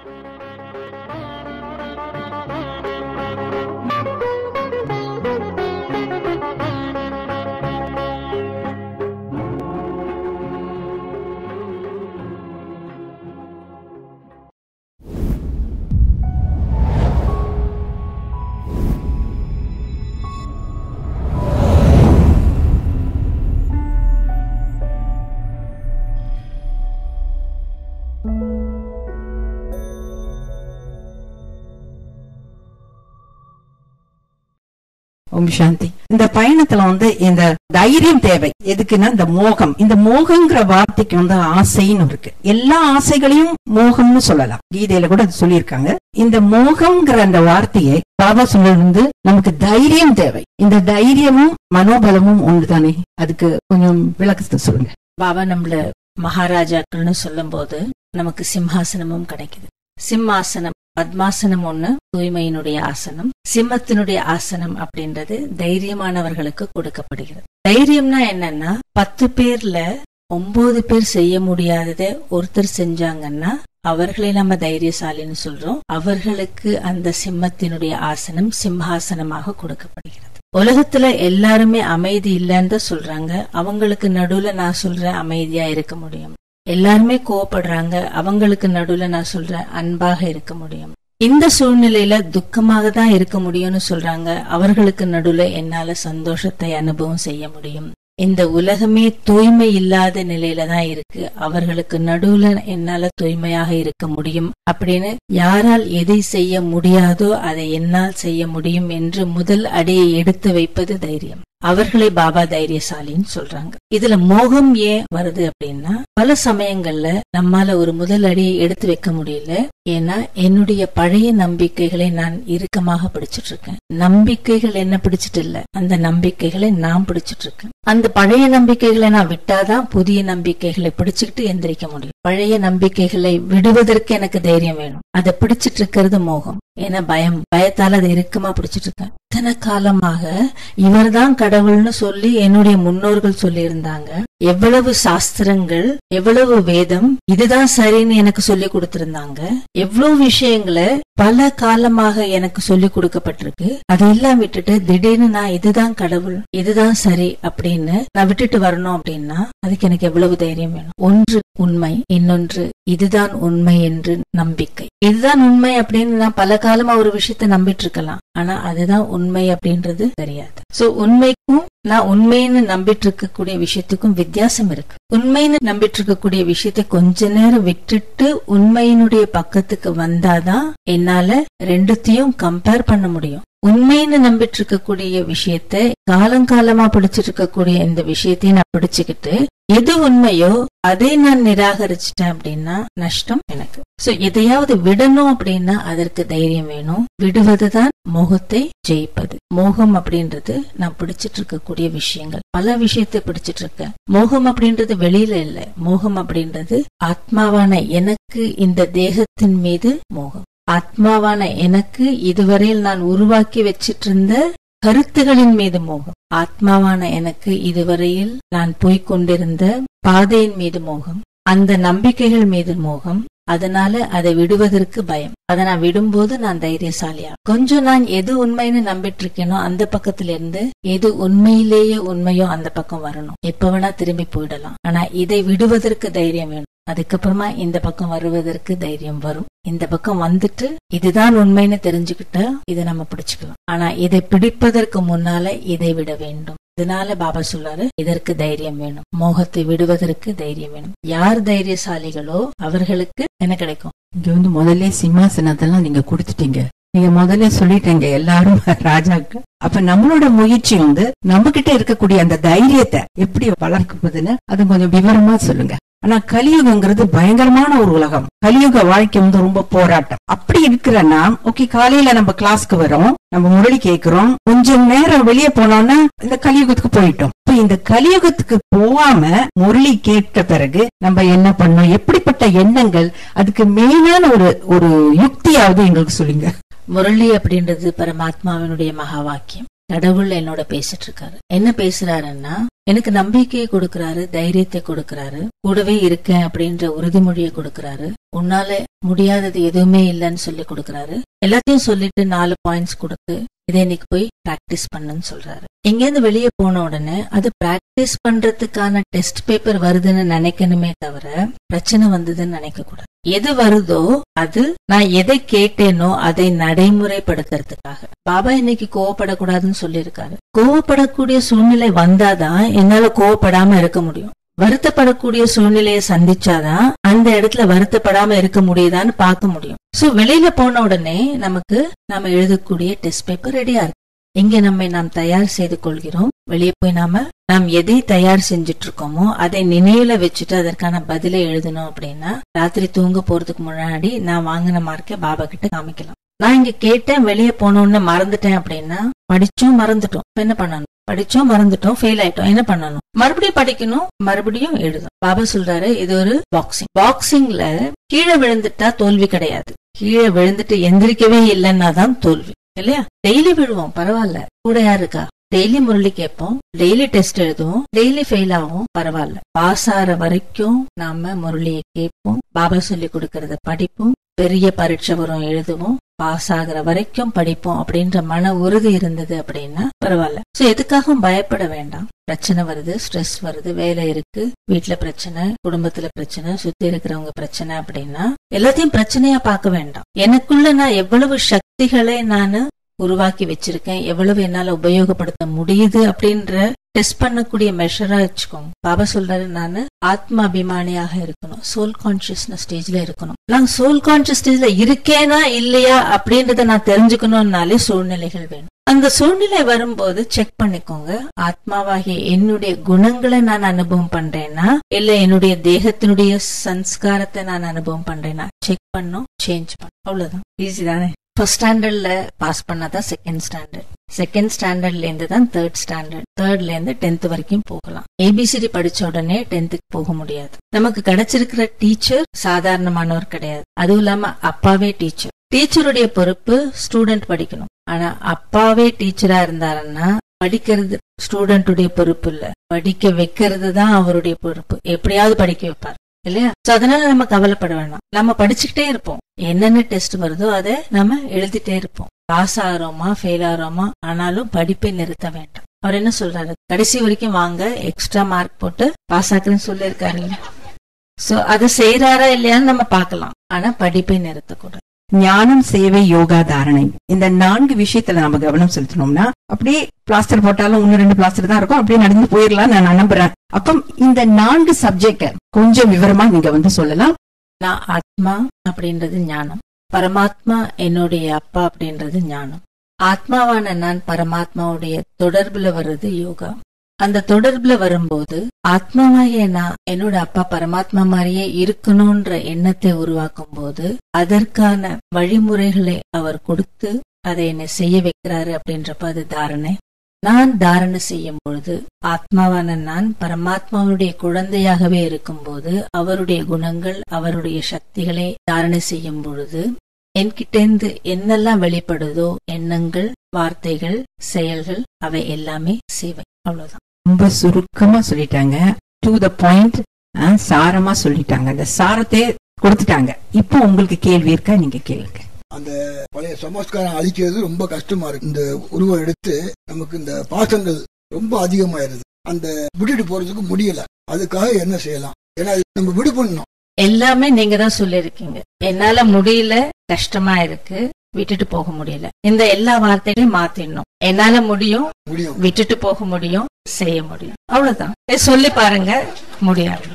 ஓம் சாந்தி இந்த பயணத்துல வந்து இந்த தைரியம் தேவை எதுக்குன்னா இந்த மோகம் இந்த மோகங்கிற வார்த்தைக்கு வந்து ஆசைன்னு இருக்கு எல்லா ஆசைகளையும் மோகம்னு சொல்லலாம் கீதையில கூட அது சொல்லியிருக்காங்க இந்த மோகம்ங்கிற அந்த வார்த்தையை பாபா சொன்னது வந்து நமக்கு தைரியம் தேவை இந்த தைரியமும் மனோபலமும் ஒண்ணுதானே அதுக்கு கொஞ்சம் விளக்கத்தை சொல்லுங்க பாபா நம்மள மகாராஜாக்கள்னு சொல்லும்போது நமக்கு சிம்ஹாசனமும் கிடைக்குது சிம்மாசனம் பத்மாசனம் ஒண்ணு தூய்மையினுடைய ஆசனம் சிம்மத்தினுடைய ஆசனம் அப்படின்றது தைரியமானவர்களுக்கு கொடுக்கப்படுகிறது தைரியம்னா என்னன்னா பத்து பேர்ல ஒன்பது பேர் செய்ய முடியாததை ஒருத்தர் செஞ்சாங்கன்னா அவர்களை நம்ம தைரியசாலின்னு சொல்றோம் அவர்களுக்கு அந்த சிம்மத்தினுடைய ஆசனம் சிம்ஹாசனமாக கொடுக்கப்படுகிறது உலகத்துல எல்லாருமே அமைதி இல்லைன்னு தான் சொல்றாங்க அவங்களுக்கு நடுவுல நான் சொல்றேன் அமைதியா இருக்க முடியும் எல்லாருமே கோவப்படுறாங்க அவங்களுக்கு நடுவுல நான் சொல்றேன் அன்பாக இருக்க முடியும் இந்த சூழ்நிலையில துக்கமாக தான் இருக்க முடியும்னு சொல்றாங்க அவர்களுக்கு நடுவுல என்னால சந்தோஷத்தை அனுபவம் செய்ய முடியும் இந்த உலகமே தூய்மை இல்லாத நிலையில தான் இருக்கு அவர்களுக்கு நடுவுல என்னால தூய்மையாக இருக்க முடியும் அப்படின்னு யாரால் எதை செய்ய முடியாதோ அதை என்னால் செய்ய முடியும் என்று முதல் அடியை எடுத்து வைப்பது தைரியம் அவர்களை பாபா தைரியசாலின்னு சொல்றாங்க இதுல மோகம் ஏன் வருது அப்படின்னா பல சமயங்கள்ல நம்மால ஒரு முதல் அடியை எடுத்து வைக்க முடியல ஏன்னா என்னுடைய பழைய நம்பிக்கைகளை நான் இறுக்கமாக பிடிச்சிட்டு இருக்கேன் நம்பிக்கைகள் என்ன பிடிச்சிட்டு இல்ல அந்த நம்பிக்கைகளை நான் பிடிச்சிட்டு இருக்கேன் அந்த பழைய நம்பிக்கைகளை நான் விட்டாதான் புதிய நம்பிக்கைகளை பிடிச்சுக்கிட்டு எந்திரிக்க முடியும் பழைய நம்பிக்கைகளை விடுவதற்கு எனக்கு தைரியம் வேணும் அதை பிடிச்சிட்டு இருக்கிறது மோகம் ஏன்னா பயம் பயத்தால அதை இறுக்கமா பிடிச்சிட்டு இருக்கேன் இத்தனை காலமாக இவர்தான் கடவுள்னு சொல்லி என்னுடைய முன்னோர்கள் சொல்லி இருந்தாங்க எவ்வளவு சாஸ்திரங்கள் எவ்வளவு வேதம் இதுதான் சரின்னு எனக்கு சொல்லி கொடுத்திருந்தாங்க எவ்வளவு விஷயங்களை பல காலமாக எனக்கு சொல்லி கொடுக்கப்பட்டிருக்கு அதெல்லாம் விட்டுட்டு திடீர்னு நான் இதுதான் கடவுள் இதுதான் சரி அப்படின்னு நான் விட்டுட்டு வரணும் அப்படின்னா அதுக்கு எனக்கு எவ்வளவு தைரியம் வேணும் ஒன்று உண்மை இன்னொன்று இதுதான் உண்மை என்று நம்பிக்கை இதுதான் உண்மை அப்படின்னு நான் பல காலமா ஒரு விஷயத்த நம்பிட்டு இருக்கலாம் ஆனா அதுதான் உண்மை அப்படின்றது தெரியாது சோ உண்மைக்கும் நான் உண்மைன்னு நம்பிட்டு இருக்கக்கூடிய விஷயத்துக்கும் வித்தியாசம் இருக்கு உண்மைன்னு நம்பிட்டு இருக்கக்கூடிய விஷயத்தை கொஞ்ச நேரம் விட்டுட்டு உண்மையினுடைய பக்கத்துக்கு வந்தாதான் என்னால ரெண்டுத்தையும் கம்பேர் பண்ண முடியும் உண்மைன்னு நம்பிட்டு இருக்கக்கூடிய விஷயத்தை காலங்காலமா பிடிச்சிட்டு இருக்கக்கூடிய இந்த விஷயத்தையும் நான் பிடிச்சுக்கிட்டு எது உண்மையோ அதை நான் நிராகரிச்சிட்டேன் அப்படின்னா நஷ்டம் எனக்கு சோ எதையாவது விடணும் அப்படின்னா அதற்கு தைரியம் வேணும் விடுவதுதான் மோகத்தை ஜெயிப்பது மோகம் அப்படின்றது நான் பிடிச்சிட்டு இருக்கக்கூடிய விஷயங்கள் பல விஷயத்தை பிடிச்சிட்டு இருக்கேன் மோகம் அப்படின்றது வெளியில இல்ல மோகம் அப்படின்றது ஆத்மாவான எனக்கு இந்த தேகத்தின் மீது மோகம் ஆத்மாவான எனக்கு இதுவரையில் நான் உருவாக்கி வச்சிட்டு இருந்த கருத்துகளின் மீது மோகம் ஆத்மாவான எனக்கு இதுவரையில் நான் போய்க் கொண்டிருந்த பாதையின் மீது மோகம் அந்த நம்பிக்கைகள் மீது மோகம் அதனால அதை விடுவதற்கு பயம் அதை நான் விடும்போது நான் தைரியசாலியா கொஞ்சம் நான் எது உண்மைன்னு நம்பிட்டு இருக்கேனோ அந்த பக்கத்துல இருந்து எது உண்மையிலேயே உண்மையோ அந்த பக்கம் வரணும் எப்ப வேணா திரும்பி போயிடலாம் ஆனா இதை விடுவதற்கு தைரியம் வேணும் அதுக்கப்புறமா இந்த பக்கம் வருவதற்கு தைரியம் வரும் இந்த பக்கம் வந்துட்டு இதுதான் உண்மைன்னு தெரிஞ்சுக்கிட்டா இதை நம்ம பிடிச்சுக்கலாம் ஆனா இதை பிடிப்பதற்கு முன்னால இதை விட வேண்டும் இதனால பாபா சொல்றாரு இதற்கு தைரியம் வேணும் மோகத்தை விடுவதற்கு தைரியம் வேணும் யார் தைரியசாலிகளோ அவர்களுக்கு என்ன கிடைக்கும் இங்க வந்து முதல்ல சிம்மாசனத்தெல்லாம் நீங்க கொடுத்துட்டீங்க நீங்க முதல்ல சொல்லிட்டீங்க எல்லாரும் ராஜாக்கு அப்ப நம்மளோட முயற்சி வந்து நம்ம கிட்ட இருக்கக்கூடிய அந்த தைரியத்தை எப்படி வளர்க்குதுன்னு அது கொஞ்சம் விவரமா சொல்லுங்க ஆனா கலியுகங்கிறது பயங்கரமான ஒரு உலகம் கலியுக வாழ்க்கை வந்து ரொம்ப போராட்டம் அப்படி இருக்கிறன்னா ஓகே காலையில நம்ம கிளாஸ்க்கு வரோம் நம்ம முரளி கேக்குறோம் கொஞ்சம் நேரம் வெளியே போனோம்னா இந்த கலியுகத்துக்கு போயிட்டோம் இப்ப இந்த கலியுகத்துக்கு போகாம முரளி கேட்ட பிறகு நம்ம என்ன பண்ணோம் எப்படிப்பட்ட எண்ணங்கள் அதுக்கு மெயினான ஒரு ஒரு யுக்தியாவது எங்களுக்கு சொல்லுங்க முரளி அப்படின்றது பரமாத்மாவினுடைய மகா வாக்கியம் கடவுள் என்னோட பேசிட்டு இருக்காரு என்ன பேசுறாருன்னா எனக்கு நம்பிக்கையை கொடுக்கறாரு தைரியத்தை கொடுக்கறாரு கூடவே இருக்கேன் அப்படின்ற உறுதிமொழியை கொடுக்கறாரு உன்னால முடியாதது எதுவுமே இல்லைன்னு சொல்லி கொடுக்கறாரு எல்லாத்தையும் சொல்லிட்டு நாலு பாயிண்ட்ஸ் கொடுத்து இதை இன்னைக்கு போய் பிராக்டிஸ் பண்ணுன்னு சொல்றாரு இங்கேருந்து வெளியே போன உடனே அது பிராக்டிஸ் பண்றதுக்கான டெஸ்ட் பேப்பர் வருதுன்னு நினைக்கணுமே தவிர பிரச்சனை வந்ததுன்னு நினைக்க கூடாது எது வருதோ அது நான் எதை கேட்டேனோ அதை நடைமுறைப்படுத்துறதுக்காக பாபா இன்னைக்கு கோவப்படக்கூடாதுன்னு சொல்லியிருக்காரு கோவப்படக்கூடிய சூழ்நிலை வந்தாதான் என்னால கோவப்படாம இருக்க முடியும் வருத்தப்படக்கூடிய சூழ்நிலையை சந்திச்சாதான் அந்த இடத்துல வருத்தப்படாம இருக்க முடியுதான்னு பார்க்க முடியும் சோ வெளியில போன உடனே நமக்கு நாம எழுதக்கூடிய டெஸ்ட் பேப்பர் ரெடியா இருக்கு இங்க நம்மை நாம் தயார் செய்து கொள்கிறோம் வெளியே போய் நாம நாம் எதை தயார் செஞ்சுட்டு இருக்கோமோ அதை நினைவுல வச்சுட்டு அதற்கான பதிலை எழுதணும் அப்படின்னா ராத்திரி தூங்க போறதுக்கு முன்னாடி நான் வாங்கின மார்க்கை பாபா கிட்ட காமிக்கலாம் நான் இங்க கேட்டேன் வெளியே போனோன்னு மறந்துட்டேன் அப்படின்னா படிச்சும் மறந்துட்டோம் இப்ப என்ன பண்ணணும் படிச்சோம் மறந்துட்டோம் ஃபெயில் ஆயிட்டோம் என்ன பண்ணணும் மறுபடியும் படிக்கணும் மறுபடியும் எழுதணும் பாபா சொல்றாரு இது ஒரு பாக்ஸிங் பாக்ஸிங்ல கீழே விழுந்துட்டா தோல்வி கிடையாது கீழே விழுந்துட்டு எந்திரிக்கவே இல்லைன்னா தான் தோல்வி இல்லையா டெய்லி விழுவோம் பரவாயில்ல கூட யாரு இருக்கா டெய்லி முரளி கேட்போம் டெய்லி டெஸ்ட் எழுதுவோம் டெய்லி ஃபெயில் ஆகும் பரவாயில்ல பாஸ் ஆற வரைக்கும் நாம முரளியை கேட்போம் பாபா சொல்லி கொடுக்கறத படிப்போம் பெரிய பரீட்சை வரும் எழுதுவோம் பாஸ் ஆகுற வரைக்கும் படிப்போம் அப்படின்ற மன உறுதி இருந்தது அப்படின்னா பரவாயில்ல சோ எதுக்காகவும் பயப்பட வேண்டாம் பிரச்சனை வருது ஸ்ட்ரெஸ் வருது வேலை இருக்கு வீட்டுல பிரச்சனை குடும்பத்துல பிரச்சனை சுத்தி இருக்கிறவங்க பிரச்சனை அப்படின்னா எல்லாத்தையும் பிரச்சனையா பார்க்க வேண்டாம் எனக்குள்ள நான் எவ்வளவு சக்திகளை நானு உருவாக்கி வச்சிருக்கேன் எவ்வளவு என்னால உபயோகப்படுத்த முடியுது அப்படின்ற டெஸ்ட் பண்ணக்கூடிய மெஷரா வச்சுக்கோங்க பாபா சொல்றாரு நானு ஆத்ம அபிமானியாக இருக்கணும் சோல் கான்சியஸ்னஸ் ஸ்டேஜ்ல இருக்கணும் நான் சோல் கான்சியஸ் ஸ்டேஜ்ல இருக்கேனா இல்லையா அப்படின்றத நான் தெரிஞ்சுக்கணும்னாலே சூழ்நிலைகள் வேணும் அந்த சூழ்நிலை வரும்போது செக் பண்ணிக்கோங்க ஆத்மாவாகிய என்னுடைய குணங்களை நான் அனுபவம் பண்றேன்னா இல்ல என்னுடைய தேகத்தினுடைய சன்ஸ்காரத்தை நான் அனுபவம் பண்றேன்னா செக் பண்ணும் சேஞ்ச் பண்ணும் அவ்வளவுதான் ஈஸி தானே ஃபர்ஸ்ட் ஸ்டாண்டர்ட்ல பாஸ் பண்ணாதான் செகண்ட் ஸ்டாண்டர்ட் செகண்ட் ஸ்டாண்டர்ட்ல இருந்து தான் தேர்ட் ஸ்டாண்டர்ட் தேர்ட்ல இருந்து டென்த் வரைக்கும் போகலாம் ஏபிசிடி படிச்ச உடனே டென்த்துக்கு போக முடியாது நமக்கு கிடைச்சிருக்கிற டீச்சர் சாதாரணமானவர் கிடையாது அதுவும் இல்லாம அப்பாவே டீச்சர் டீச்சருடைய பொறுப்பு ஸ்டூடெண்ட் படிக்கணும் ஆனா அப்பாவே டீச்சரா இருந்தாருன்னா படிக்கிறது ஸ்டூடெண்டுடைய பொறுப்பு இல்ல படிக்க வைக்கிறது தான் அவருடைய பொறுப்பு எப்படியாவது படிக்க வைப்பார் இல்லையா சோ அதனால நம்ம கவலைப்பட வேண்டாம் நம்ம படிச்சுக்கிட்டே இருப்போம் என்னென்ன டெஸ்ட் வருதோ அதை நம்ம எழுதிட்டே இருப்போம் பாஸ் ஆகிறோமா ஃபெயில் ஆகிறோமா ஆனாலும் படிப்பை நிறுத்த வேண்டாம் அவர் என்ன சொல்றாரு கடைசி வரைக்கும் வாங்க எக்ஸ்ட்ரா மார்க் போட்டு பாஸ் ஆக்குறேன்னு சொல்லியிருக்காரு சோ அதை செய்யறாரா இல்லையான்னு நம்ம பார்க்கலாம் ஆனா படிப்பை நிறுத்தக்கூடாது ஞானம் சேவை யோகா தாரணை இந்த நான்கு விஷயத்துல நம்ம கவனம் செலுத்தணும்னா அப்படியே பிளாஸ்டர் போட்டாலும் ஒன்னு ரெண்டு பிளாஸ்டர் தான் இருக்கும் அப்படியே நடந்து போயிடலாம் நான் நம்புறேன் அப்ப இந்த நான்கு சப்ஜெக்ட கொஞ்சம் விவரமா நீங்க வந்து சொல்லலாம் நான் ஆத்மா அப்படின்றது ஞானம் பரமாத்மா என்னுடைய அப்பா அப்படின்றது ஞானம் ஆத்மாவான நான் பரமாத்மாவுடைய தொடர்புல வர்றது யோகா அந்த தொடர்புல வரும்போது ஆத்மாவாகிய நான் என்னோட அப்பா பரமாத்மா மாதிரியே இருக்கணும்ன்ற எண்ணத்தை உருவாக்கும் போது அதற்கான வழிமுறைகளை அவர் கொடுத்து அதை என்னை செய்ய வைக்கிறாரு அப்படின்றப்ப அது தாரணை நான் தாரணை செய்யும் பொழுது ஆத்மாவான நான் பரமாத்மாவுடைய குழந்தையாகவே இருக்கும்போது அவருடைய குணங்கள் அவருடைய சக்திகளை தாரணை செய்யும் பொழுது என்கிட்டேந்து என்னெல்லாம் வெளிப்படுதோ எண்ணங்கள் வார்த்தைகள் செயல்கள் அவை எல்லாமே சேவை அவ்வளவுதான் ரொம்ப சுருக்கமா சொல்லிட்டாங்க டு த பாயிண்ட் சாரமா சொல்லிட்டாங்க அந்த சாரத்தை கொடுத்துட்டாங்க இப்போ உங்களுக்கு கேள்வி இருக்கா நீங்க கேளுங்க அந்த பழைய சமஸ்காரம் அழிக்கிறது ரொம்ப கஷ்டமா இருக்கு இந்த உருவம் எடுத்து நமக்கு இந்த பாசங்கள் ரொம்ப அதிகமாயிருது அந்த விட்டுட்டு போறதுக்கு முடியல அதுக்காக என்ன செய்யலாம் ஏன்னா இது நம்ம விடு பண்ணணும் எல்லாமே நீங்க தான் சொல்லிருக்கீங்க என்னால முடியல கஷ்டமா இருக்கு விட்டுட்டு போக முடியல இந்த எல்லா வார்த்தைகளையும் மாத்திடணும் என்னால முடியும் முடியும் விட்டுட்டு போக முடியும் செய்ய முடியும் அவ்வளவுதான் இதை சொல்லி பாருங்க முடியாது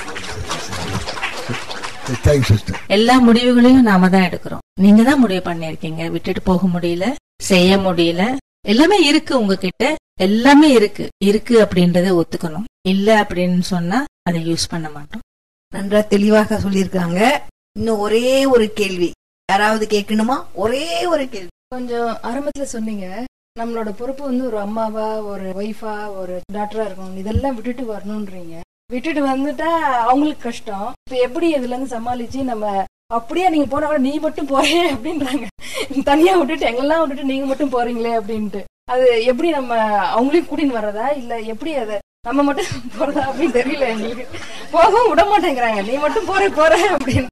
தேங்க்ஸ் சிஸ்டர் எல்லா முடிவுகளையும் நாம தான் எடுக்கிறோம் நீங்க தான் முடிவு பண்ணிருக்கீங்க விட்டுட்டு போக முடியல செய்ய முடியல எல்லாமே இருக்கு உங்ககிட்ட எல்லாமே இருக்கு இருக்கு அப்படின்றத ஒத்துக்கணும் இல்ல அப்படின்னு சொன்னா அதை யூஸ் பண்ண மாட்டோம் நன்றா தெளிவாக சொல்லியிருக்காங்க இன்னும் ஒரே ஒரு கேள்வி யாராவது கேட்கணுமா ஒரே ஒரு கேள்வி கொஞ்சம் ஆரம்பத்துல சொன்னீங்க நம்மளோட பொறுப்பு வந்து ஒரு அம்மாவா ஒரு ஒய்ஃபா ஒரு டாக்டரா இருக்கணும் இதெல்லாம் விட்டுட்டு வரணும்ன்றீங்க விட்டுட்டு வந்துட்டா அவங்களுக்கு கஷ்டம் இப்ப எப்படி இதுல இருந்து சமாளிச்சு நம்ம அப்படியே நீங்க போனா கூட நீ மட்டும் போறே அப்படின்றாங்க தனியா விட்டுட்டு எங்கெல்லாம் விட்டுட்டு நீங்க மட்டும் போறீங்களே அப்படின்ட்டு அது எப்படி நம்ம அவங்களையும் கூட்டின்னு வர்றதா இல்ல எப்படி அது நம்ம மட்டும் போறதா அப்படின்னு தெரியல எங்களுக்கு போகவும் விட மாட்டேங்கிறாங்க நீ மட்டும் போற போற அப்படின்னு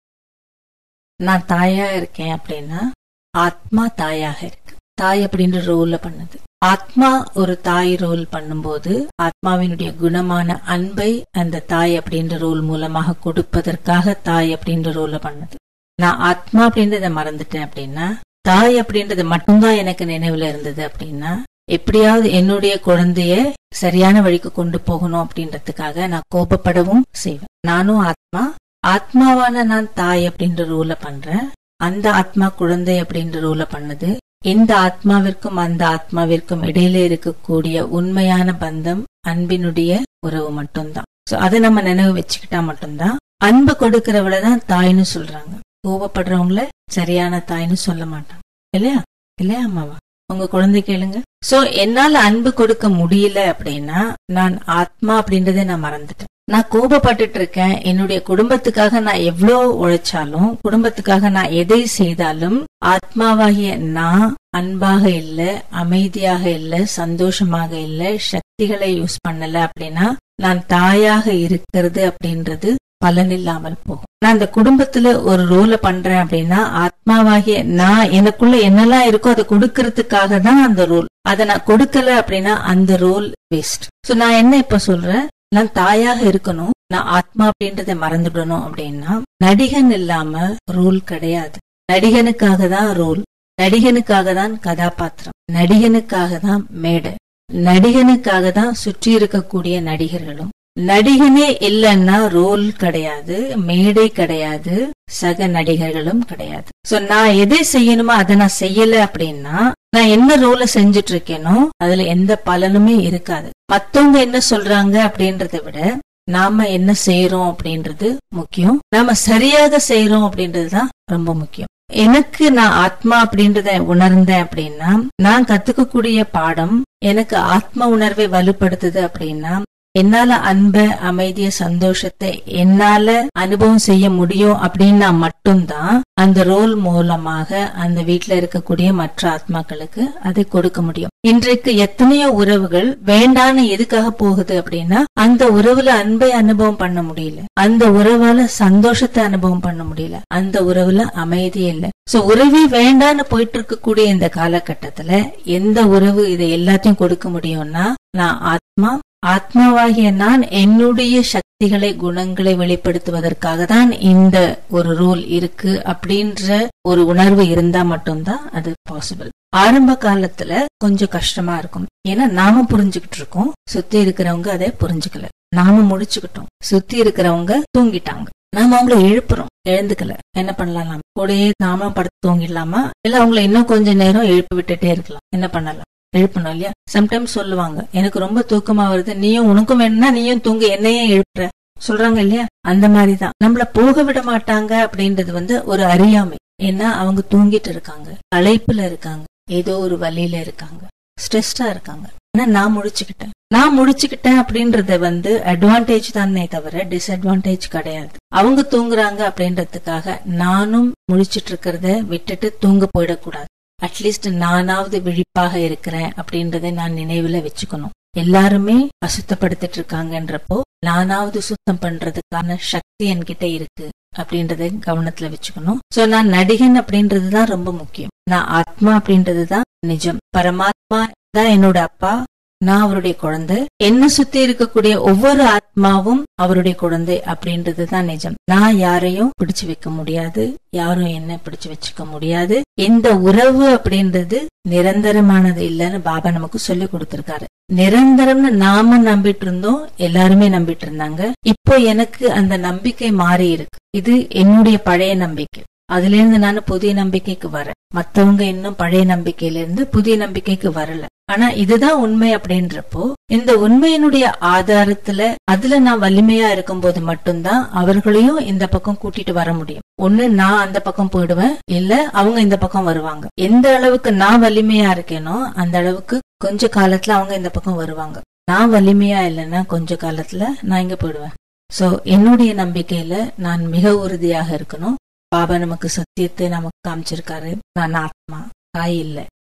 நான் தாயா இருக்கேன் அப்படின்னா ஆத்மா தாயாக இருக்கு தாய் அப்படின்ற ரோல்ல பண்ணுது ஆத்மா ஒரு தாய் ரோல் பண்ணும்போது ஆத்மாவினுடைய குணமான அன்பை அந்த தாய் அப்படின்ற ரோல் மூலமாக கொடுப்பதற்காக தாய் அப்படின்ற ரோல்ல பண்ணுது நான் ஆத்மா அப்படின்றத மறந்துட்டேன் அப்படின்னா தாய் அப்படின்றது மட்டும்தான் எனக்கு நினைவுல இருந்தது அப்படின்னா எப்படியாவது என்னுடைய குழந்தைய சரியான வழிக்கு கொண்டு போகணும் அப்படின்றதுக்காக நான் கோபப்படவும் செய்வேன் நானும் ஆத்மா ஆத்மாவான நான் தாய் அப்படின்ற ரூல பண்றேன் அந்த ஆத்மா குழந்தை அப்படின்ற ரூல பண்ணுது இந்த ஆத்மாவிற்கும் அந்த ஆத்மாவிற்கும் இடையில இருக்கக்கூடிய உண்மையான பந்தம் அன்பினுடைய உறவு மட்டும்தான் சோ அதை நம்ம நினைவு வச்சுக்கிட்டா மட்டும்தான் அன்பு கொடுக்கறவள தான் தாய்னு சொல்றாங்க கோபப்படுறவங்கள சரியான தாய்னு சொல்ல மாட்டாங்க இல்லையா இல்லையா அம்மாவா உங்க குழந்தை கேளுங்க சோ என்னால அன்பு கொடுக்க முடியல அப்படின்னா நான் ஆத்மா அப்படின்றத நான் மறந்துட்டேன் நான் கோபப்பட்டுட்டு இருக்கேன் என்னுடைய குடும்பத்துக்காக நான் எவ்வளோ உழைச்சாலும் குடும்பத்துக்காக நான் எதை செய்தாலும் ஆத்மாவாகிய நான் அன்பாக இல்ல அமைதியாக இல்ல சந்தோஷமாக இல்ல சக்திகளை யூஸ் பண்ணல அப்படின்னா நான் தாயாக இருக்கிறது அப்படின்றது பலன் இல்லாமல் போகும் நான் அந்த குடும்பத்துல ஒரு ரோல பண்றேன் அப்படின்னா ஆத்மாவாகிய நான் எனக்குள்ள என்னெல்லாம் இருக்கோ அதை கொடுக்கறதுக்காக தான் அந்த ரோல் அதை நான் கொடுக்கல அப்படின்னா அந்த ரோல் வேஸ்ட் சோ நான் என்ன இப்ப சொல்றேன் நான் தாயாக இருக்கணும் நான் ஆத்மா அப்படின்றத மறந்துடணும் அப்படின்னா நடிகன் இல்லாம ரோல் கிடையாது நடிகனுக்காக தான் ரோல் நடிகனுக்காக தான் கதாபாத்திரம் நடிகனுக்காக தான் மேடை நடிகனுக்காக தான் சுற்றி இருக்கக்கூடிய நடிகர்களும் நடிகனே இல்லைன்னா ரோல் கிடையாது மேடை கிடையாது சக நடிகர்களும் கிடையாது சோ நான் எதை செய்யணுமோ அதை நான் செய்யல அப்படின்னா நான் என்ன ரோல செஞ்சுட்டு இருக்கேனோ அதுல எந்த பலனுமே இருக்காது மத்தவங்க என்ன சொல்றாங்க அப்படின்றத விட நாம என்ன செய்யறோம் அப்படின்றது முக்கியம் நாம சரியாக செய்யறோம் அப்படின்றது தான் ரொம்ப முக்கியம் எனக்கு நான் ஆத்மா அப்படின்றத உணர்ந்தேன் அப்படின்னா நான் கத்துக்கக்கூடிய பாடம் எனக்கு ஆத்ம உணர்வை வலுப்படுத்துது அப்படின்னா என்னால அன்ப அமைதிய சந்தோஷத்தை என்னால அனுபவம் செய்ய முடியும் அப்படின்னா மட்டும்தான் அந்த ரோல் மூலமாக அந்த வீட்டுல இருக்கக்கூடிய மற்ற ஆத்மாக்களுக்கு அதை கொடுக்க முடியும் இன்றைக்கு எத்தனையோ உறவுகள் வேண்டான்னு எதுக்காக போகுது அப்படின்னா அந்த உறவுல அன்பை அனுபவம் பண்ண முடியல அந்த உறவால சந்தோஷத்தை அனுபவம் பண்ண முடியல அந்த உறவுல அமைதியே இல்ல சோ உறவே வேண்டான்னு போயிட்டு இருக்கக்கூடிய இந்த காலகட்டத்துல எந்த உறவு இதை எல்லாத்தையும் கொடுக்க முடியும்னா நான் ஆத்மா ஆத்மாவாகிய நான் என்னுடைய சக்திகளை குணங்களை வெளிப்படுத்துவதற்காக தான் இந்த ஒரு ரோல் இருக்கு அப்படின்ற ஒரு உணர்வு இருந்தா மட்டும்தான் அது பாசிபிள் ஆரம்ப காலத்துல கொஞ்சம் கஷ்டமா இருக்கும் ஏன்னா நாம புரிஞ்சுக்கிட்டு இருக்கோம் சுத்தி இருக்கிறவங்க அதை புரிஞ்சுக்கல நாம முடிச்சுக்கிட்டோம் சுத்தி இருக்கிறவங்க தூங்கிட்டாங்க நாம அவங்கள எழுப்புறோம் எழுந்துக்கல என்ன பண்ணலாம் நாம கூடயே நாம படுத்து தூங்கிடலாமா இல்ல அவங்கள இன்னும் கொஞ்ச நேரம் எழுப்பி விட்டுட்டே இருக்கலாம் என்ன பண்ணலாம் எழுப்பணும் இல்லையா சம்டைம்ஸ் சொல்லுவாங்க எனக்கு ரொம்ப தூக்கமா வருது நீயும் உனக்கும் வேணும்னா நீயும் தூங்க என்னையும் எழுப்புற சொல்றாங்க இல்லையா அந்த மாதிரிதான் நம்மள போக விட மாட்டாங்க அப்படின்றது வந்து ஒரு அறியாமை ஏன்னா அவங்க தூங்கிட்டு இருக்காங்க அழைப்புல இருக்காங்க ஏதோ ஒரு வழியில இருக்காங்க ஸ்ட்ரெஸ்டா இருக்காங்க ஆனா நான் முடிச்சுக்கிட்டேன் நான் முடிச்சுக்கிட்டேன் அப்படின்றத வந்து அட்வான்டேஜ் தானே தவிர டிஸ்அட்வான்டேஜ் கிடையாது அவங்க தூங்குறாங்க அப்படின்றதுக்காக நானும் முடிச்சிட்டு இருக்கிறத விட்டுட்டு தூங்க போயிடக்கூடாது அட்லீஸ்ட் நானாவது விழிப்பாக இருக்கிறேன் அப்படின்றத நான் நினைவுல வச்சுக்கணும் எல்லாருமே அசுத்தப்படுத்திட்டு இருக்காங்கன்றப்போ நானாவது சுத்தம் பண்றதுக்கான சக்தி என்கிட்ட இருக்கு அப்படின்றத கவனத்துல வச்சுக்கணும் சோ நான் நடிகன் அப்படின்றதுதான் ரொம்ப முக்கியம் நான் ஆத்மா அப்படின்றதுதான் நிஜம் பரமாத்மா தான் என்னோட அப்பா நான் அவருடைய குழந்தை என்ன சுத்தி இருக்கக்கூடிய ஒவ்வொரு ஆத்மாவும் அவருடைய குழந்தை அப்படின்றதுதான் நிஜம் நான் யாரையும் பிடிச்சு வைக்க முடியாது யாரும் என்ன பிடிச்சு வச்சுக்க முடியாது இந்த உறவு அப்படின்றது நிரந்தரமானது இல்லைன்னு பாபா நமக்கு சொல்லி கொடுத்திருக்காரு நிரந்தரம்னு நாம நம்பிட்டு இருந்தோம் எல்லாருமே நம்பிட்டு இருந்தாங்க இப்போ எனக்கு அந்த நம்பிக்கை மாறி இருக்கு இது என்னுடைய பழைய நம்பிக்கை அதுல இருந்து நான் புதிய நம்பிக்கைக்கு வரேன் மத்தவங்க இன்னும் பழைய நம்பிக்கையில இருந்து புதிய நம்பிக்கைக்கு வரல ஆனா இதுதான் உண்மை அப்படின்றப்போ இந்த உண்மையினுடைய ஆதாரத்துல அதுல நான் வலிமையா இருக்கும்போது மட்டும்தான் அவர்களையும் இந்த பக்கம் கூட்டிட்டு வர முடியும் ஒண்ணு நான் அந்த பக்கம் போயிடுவேன் இல்ல அவங்க இந்த பக்கம் வருவாங்க எந்த அளவுக்கு நான் வலிமையா இருக்கேனோ அந்த அளவுக்கு கொஞ்ச காலத்துல அவங்க இந்த பக்கம் வருவாங்க நான் வலிமையா இல்லைன்னா கொஞ்ச காலத்துல நான் இங்க போயிடுவேன் சோ என்னுடைய நம்பிக்கையில நான் மிக உறுதியாக இருக்கணும் பாபா நமக்கு சத்தியத்தை நமக்கு காமிச்சிருக்காரு நான் ஆத்மா தாய் இல்ல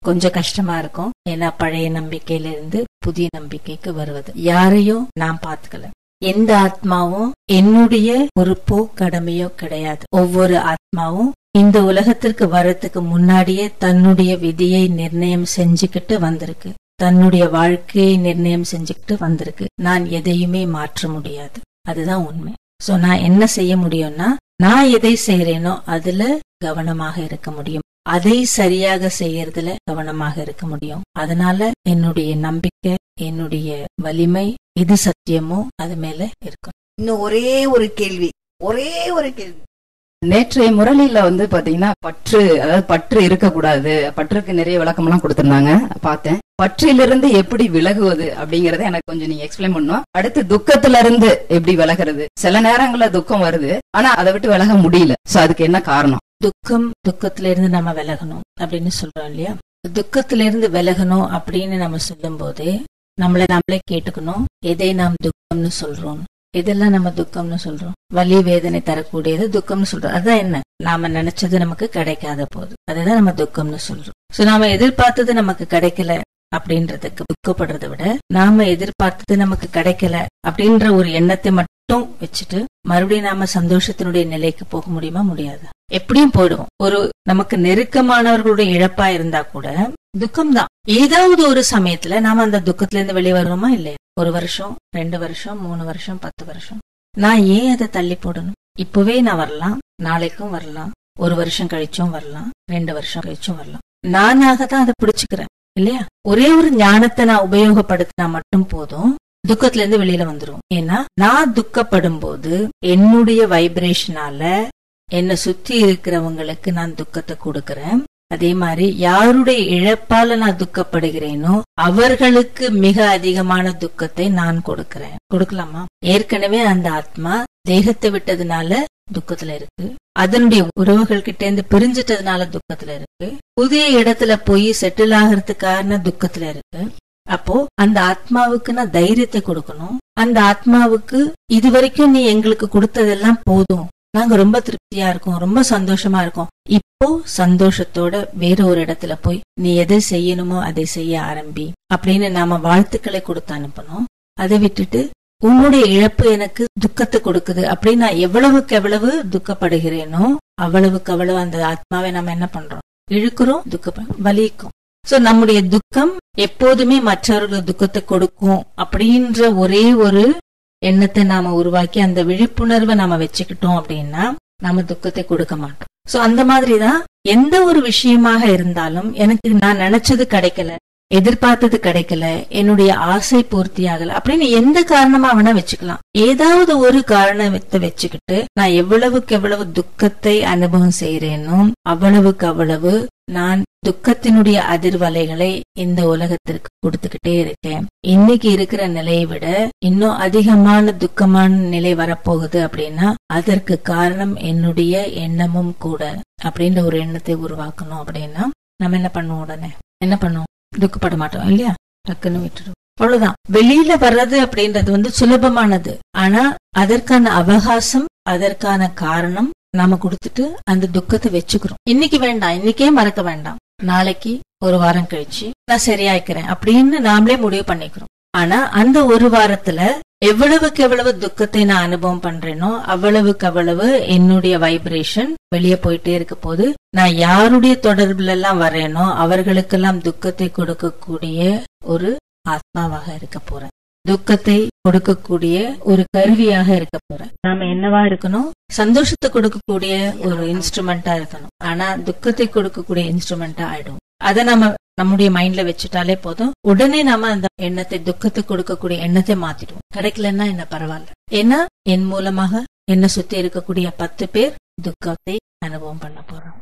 கொஞ்சம் கஷ்டமா இருக்கும் ஏன்னா பழைய நம்பிக்கையில இருந்து புதிய நம்பிக்கைக்கு வருவது யாரையும் நான் பார்த்துக்கல எந்த ஆத்மாவும் என்னுடைய பொறுப்போ கடமையோ கிடையாது ஒவ்வொரு ஆத்மாவும் இந்த உலகத்திற்கு வர்றதுக்கு முன்னாடியே தன்னுடைய விதியை நிர்ணயம் செஞ்சுக்கிட்டு வந்திருக்கு தன்னுடைய வாழ்க்கையை நிர்ணயம் செஞ்சுக்கிட்டு வந்திருக்கு நான் எதையுமே மாற்ற முடியாது அதுதான் உண்மை சோ நான் என்ன செய்ய முடியும்னா நான் எதை செய்யறேனோ அதுல கவனமாக இருக்க முடியும் அதை சரியாக செய்யறதுல கவனமாக இருக்க முடியும் அதனால என்னுடைய நம்பிக்கை என்னுடைய வலிமை இது சத்தியமோ அது மேல இருக்கும் இன்னும் ஒரே ஒரு கேள்வி ஒரே ஒரு கேள்வி நேற்றைய முரளியில வந்து பாத்தீங்கன்னா பற்று அதாவது பற்று இருக்கக்கூடாது பற்றுக்கு நிறைய விளக்கம் எல்லாம் கொடுத்திருந்தாங்க பார்த்தேன் பற்றிலிருந்து எப்படி விலகுவது அப்படிங்கறத எனக்கு கொஞ்சம் நீங்க எக்ஸ்பிளைன் பண்ணும் அடுத்து துக்கத்துல இருந்து எப்படி விலகுறது சில நேரங்கள்ல துக்கம் வருது ஆனா அதை விட்டு விலக முடியல சோ அதுக்கு என்ன காரணம் துக்கம் துக்கத்துல இருந்து நம்ம விலகணும் அப்படின்னு சொல்றோம் இல்லையா துக்கத்துல இருந்து விலகணும் அப்படின்னு நம்ம சொல்லும் போது நம்மள நாமளே கேட்டுக்கணும் எதை நாம் துக்கம்னு சொல்றோம் எதெல்லாம் நம்ம துக்கம்னு சொல்றோம் வலி வேதனை தரக்கூடியது துக்கம்னு சொல்றோம் அதான் என்ன நாம நினைச்சது நமக்கு கிடைக்காத போது அதுதான் நம்ம துக்கம்னு சொல்றோம் சோ நாம எதிர்பார்த்தது நமக்கு கிடைக்கல அப்படின்றதுக்கு துக்கப்படுறதை விட நாம எதிர்பார்த்தது நமக்கு கிடைக்கல அப்படின்ற ஒரு எண்ணத்தை மட்டும் வச்சுட்டு மறுபடியும் நாம சந்தோஷத்தினுடைய நிலைக்கு போக முடியுமா முடியாது எப்படியும் போயிடுவோம் ஒரு நமக்கு நெருக்கமானவர்களுடைய இழப்பா இருந்தா கூட துக்கம் தான் ஏதாவது ஒரு சமயத்துல நாம அந்த துக்கத்துல இருந்து வெளியே வருவோமா இல்லையா ஒரு வருஷம் ரெண்டு வருஷம் மூணு வருஷம் பத்து வருஷம் நான் ஏன் அதை தள்ளி போடணும் இப்பவே நான் வரலாம் நாளைக்கும் வரலாம் ஒரு வருஷம் கழிச்சும் வரலாம் ரெண்டு வருஷம் கழிச்சும் வரலாம் நானாக தான் அதை பிடிச்சுக்கிறேன் இல்லையா ஒரே ஒரு ஞானத்தை நான் உபயோகப்படுத்தினா மட்டும் போதும் துக்கத்துல இருந்து வெளியில வந்துரும் ஏன்னா நான் துக்கப்படும் போது என்னுடைய வைப்ரேஷனால என்னை சுத்தி இருக்கிறவங்களுக்கு நான் துக்கத்தை கொடுக்கறேன் அதே மாதிரி யாருடைய இழப்பால நான் துக்கப்படுகிறேனோ அவர்களுக்கு மிக அதிகமான துக்கத்தை நான் கொடுக்கறேன் கொடுக்கலாமா ஏற்கனவே அந்த ஆத்மா தேகத்தை விட்டதுனால துக்கத்துல இருக்கு அதனுடைய உறவுகள் கிட்ட இருந்து பிரிஞ்சிட்டதுனால துக்கத்துல இருக்கு புதிய இடத்துல போய் செட்டில் ஆகிறதுக்கான துக்கத்துல இருக்கு அப்போ அந்த ஆத்மாவுக்கு நான் தைரியத்தை கொடுக்கணும் அந்த ஆத்மாவுக்கு இது வரைக்கும் நீ எங்களுக்கு கொடுத்ததெல்லாம் போதும் நாங்க ரொம்ப திருப்தியா இருக்கோம் ரொம்ப சந்தோஷமா இருக்கோம் இப்போ சந்தோஷத்தோட வேற ஒரு இடத்துல போய் நீ எதை செய்யணுமோ அதை செய்ய ஆரம்பி அப்படின்னு நாம வாழ்த்துக்களை கொடுத்து அனுப்பணும் அதை விட்டுட்டு உன்னுடைய இழப்பு எனக்கு துக்கத்தை கொடுக்குது அப்படின்னு நான் எவ்வளவுக்கு எவ்வளவு துக்கப்படுகிறேனோ அவ்வளவுக்கு அவ்வளவு அந்த ஆத்மாவை நம்ம என்ன பண்றோம் இழுக்கிறோம் துக்க வலிக்கும் சோ நம்முடைய துக்கம் எப்போதுமே மற்றவர்களுக்கு துக்கத்தை கொடுக்கும் அப்படின்ற ஒரே ஒரு எண்ணத்தை நாம உருவாக்கி அந்த விழிப்புணர்வை நாம வச்சுக்கிட்டோம் அப்படின்னா நாம துக்கத்தை கொடுக்க மாட்டோம் சோ அந்த மாதிரிதான் எந்த ஒரு விஷயமாக இருந்தாலும் எனக்கு நான் நினைச்சது கிடைக்கல எதிர்பார்த்தது கிடைக்கல என்னுடைய ஆசை பூர்த்தி ஆகல அப்படின்னு எந்த காரணமா வேணா வச்சுக்கலாம் ஏதாவது ஒரு காரணத்தை வச்சுக்கிட்டு நான் எவ்வளவுக்கு எவ்வளவு துக்கத்தை அனுபவம் செய்யறேனோ அவ்வளவுக்கு அவ்வளவு நான் துக்கத்தினுடைய அதிர்வலைகளை இந்த உலகத்திற்கு கொடுத்துக்கிட்டே இருக்கேன் இன்னைக்கு இருக்கிற நிலையை விட இன்னும் அதிகமான துக்கமான நிலை வரப்போகுது அப்படின்னா அதற்கு காரணம் என்னுடைய எண்ணமும் கூட அப்படின்ற ஒரு எண்ணத்தை உருவாக்கணும் அப்படின்னா நம்ம என்ன பண்ணுவோம் உடனே என்ன பண்ணுவோம் துக்கப்பட மாட்டோம் இல்லையா டக்குன்னு விட்டுடும் அவ்வளவுதான் வெளியில வர்றது அப்படின்றது வந்து சுலபமானது ஆனா அதற்கான அவகாசம் அதற்கான காரணம் நாம கொடுத்துட்டு அந்த துக்கத்தை வச்சுக்கிறோம் இன்னைக்கு வேண்டாம் இன்னைக்கே மறக்க வேண்டாம் நாளைக்கு ஒரு வாரம் கழிச்சு நான் சரியாய்க்கிறேன் அப்படின்னு நாமளே முடிவு பண்ணிக்கிறோம் ஆனா அந்த ஒரு வாரத்துல எவ்வளவுக்கு எவ்வளவு துக்கத்தை நான் அனுபவம் பண்றேனோ அவ்வளவுக்கு அவ்வளவு என்னுடைய வைப்ரேஷன் வெளியே போயிட்டே இருக்க போது நான் யாருடைய தொடர்புல எல்லாம் வரேனோ அவர்களுக்கெல்லாம் துக்கத்தை கொடுக்கக்கூடிய ஒரு ஆத்மாவாக இருக்க போறேன் துக்கத்தை கொடுக்கக்கூடிய ஒரு கருவியாக இருக்க போறேன் நாம என்னவா இருக்கணும் சந்தோஷத்தை கொடுக்கக்கூடிய ஒரு இன்ஸ்ட்ருமெண்டா இருக்கணும் ஆனா துக்கத்தை கொடுக்கக்கூடிய இன்ஸ்ட்ருமெண்டா ஆயிடும் அதை நம்ம நம்முடைய மைண்ட்ல வச்சுட்டாலே போதும் உடனே நாம அந்த எண்ணத்தை துக்கத்தை கொடுக்கக்கூடிய எண்ணத்தை மாத்திடுவோம் கிடைக்கலன்னா என்ன பரவாயில்ல ஏன்னா என் மூலமாக என்ன சுத்தி இருக்கக்கூடிய பத்து பேர் துக்கத்தை அனுபவம் பண்ண போறாங்க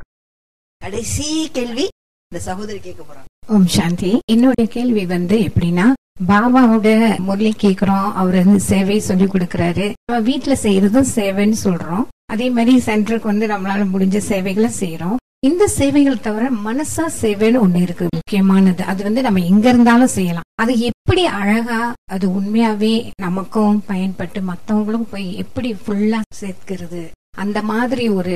கடைசி கேள்வி இந்த சகோதரி கேட்க போறாங்க ஓம் சாந்தி என்னுடைய கேள்வி வந்து எப்படின்னா பாபாவோட முரளி கேக்குறோம் அவர் வந்து சேவை சொல்லி கொடுக்கறாரு நம்ம வீட்டுல செய்யறதும் சேவைன்னு சொல்றோம் அதே மாதிரி சென்டருக்கு வந்து நம்மளால முடிஞ்ச சேவைகளை செய்யறோம் இந்த சேவைகள் தவிர மனசா சேவைன்னு ஒண்ணு இருக்கு முக்கியமானது அது வந்து நம்ம எங்க இருந்தாலும் செய்யலாம் அது எப்படி அழகா அது உண்மையாவே நமக்கும் பயன்பட்டு மத்தவங்களும் போய் எப்படி ஃபுல்லா சேர்க்கிறது அந்த மாதிரி ஒரு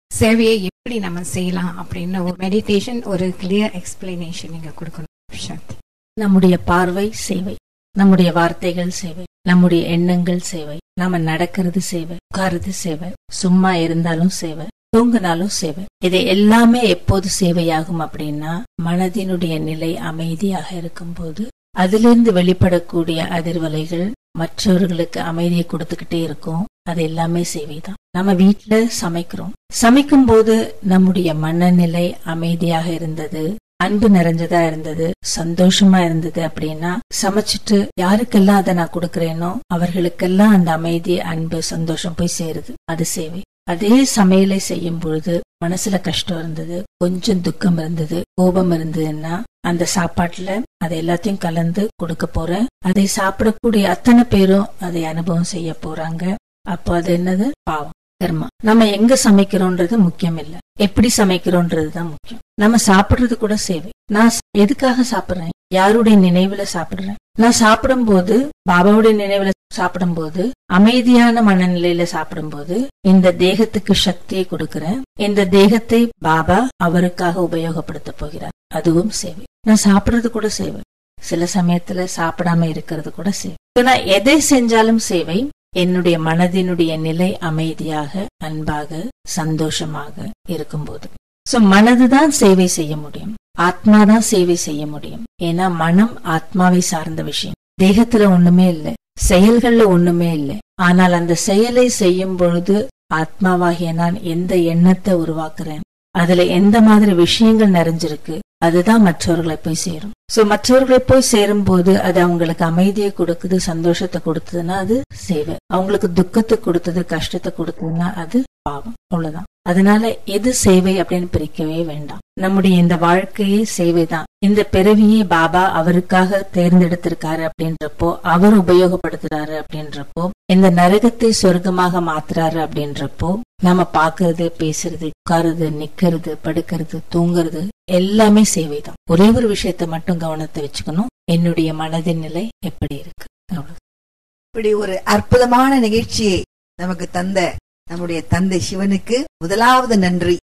சேவையை எப்படி நம்ம செய்யலாம் அப்படின்னு ஒரு மெடிடேஷன் ஒரு கிளியர் எக்ஸ்பிளனேஷன் நீங்க கொடுக்கணும் சாந்தி நம்முடைய பார்வை சேவை நம்முடைய வார்த்தைகள் சேவை நம்முடைய எண்ணங்கள் சேவை நாம நடக்கிறது சேவை உட்காருது சேவை சும்மா இருந்தாலும் சேவை தூங்கினாலும் சேவை இது எல்லாமே எப்போது சேவையாகும் அப்படின்னா மனதினுடைய நிலை அமைதியாக இருக்கும்போது அதிலிருந்து வெளிப்படக்கூடிய அதிர்வலைகள் மற்றவர்களுக்கு அமைதியை கொடுத்துக்கிட்டே இருக்கும் அது எல்லாமே சேவைதான் நம்ம வீட்டுல சமைக்கிறோம் சமைக்கும் போது நம்முடைய மனநிலை அமைதியாக இருந்தது அன்பு நிறைஞ்சதா இருந்தது சந்தோஷமா இருந்தது அப்படின்னா சமைச்சிட்டு யாருக்கெல்லாம் அதை நான் கொடுக்கறேனோ அவர்களுக்கெல்லாம் அந்த அமைதி அன்பு சந்தோஷம் போய் சேருது அது சேவை அதே சமையலை செய்யும் பொழுது மனசுல கஷ்டம் இருந்தது கொஞ்சம் துக்கம் இருந்தது கோபம் இருந்ததுன்னா அந்த சாப்பாட்டுல அதை எல்லாத்தையும் கலந்து கொடுக்க போறேன் அதை சாப்பிடக்கூடிய அத்தனை பேரும் அதை அனுபவம் செய்ய போறாங்க அப்போ அது என்னது பாவம் கர்மா நம்ம எங்க சமைக்கிறோன்றது முக்கியம் இல்ல எப்படி சமைக்கிறோன்றது தான் முக்கியம் நம்ம சாப்பிடுறது கூட சேவை நான் ச- எதுக்காக சாப்பிடுறேன் யாருடைய நினைவுல சாப்பிடுறேன் நான் சாப்பிடும்போது பாபாவுடைய நினைவுல சாப்பிடும்போது அமைதியான மனநிலையில சாப்பிடும்போது இந்த தேகத்துக்கு சக்தியை கொடுக்கிறேன் இந்த தேகத்தை பாபா அவருக்காக உபயோகப்படுத்த போகிறார் அதுவும் சேவை நான் சாப்பிடுறது கூட சேவை சில சமயத்துல சாப்பிடாம இருக்கிறது கூட சேவை இப்ப நான் எதை செஞ்சாலும் சேவை என்னுடைய மனதினுடைய நிலை அமைதியாக அன்பாக சந்தோஷமாக இருக்கும்போது சோ மனதுதான் சேவை செய்ய முடியும் ஆத்மாதான் சேவை செய்ய முடியும் ஏன்னா மனம் ஆத்மாவை சார்ந்த விஷயம் தேகத்துல ஒண்ணுமே இல்லை செயல்கள்ல ஒண்ணுமே இல்லை ஆனால் அந்த செயலை செய்யும் பொழுது ஆத்மாவாகிய நான் எந்த எண்ணத்தை உருவாக்குறேன் அதுல எந்த மாதிரி விஷயங்கள் நிறைஞ்சிருக்கு அதுதான் மற்றவர்களை போய் சேரும் சோ மற்றவர்களை போய் சேரும் போது அது அவங்களுக்கு அமைதியை கொடுக்குது சந்தோஷத்தை கொடுத்ததுன்னா அது சேவை அவங்களுக்கு துக்கத்தை கொடுத்தது கஷ்டத்தை கொடுத்ததுன்னா அது பாவம் அவ்வளவுதான் அதனால எது சேவை அப்படின்னு பிரிக்கவே வேண்டாம் நம்முடைய இந்த வாழ்க்கையே சேவைதான் இந்த பிறவியே பாபா அவருக்காக தேர்ந்தெடுத்திருக்காரு அப்படின்றப்போ அவர் உபயோகப்படுத்துறாரு அப்படின்றப்போ இந்த நரகத்தை சொர்க்கமாக மாத்துறாரு அப்படின்றப்போ நாம பாக்குறது பேசுறது உட்காருது நிக்கிறது படுக்கிறது தூங்குறது எல்லாமே சேவைதான் ஒரே ஒரு விஷயத்த மட்டும் கவனத்தை வச்சுக்கணும் என்னுடைய மனதின் நிலை எப்படி இருக்கு அவ்வளவு இப்படி ஒரு அற்புதமான நிகழ்ச்சியை நமக்கு தந்த நம்முடைய தந்தை சிவனுக்கு முதலாவது நன்றி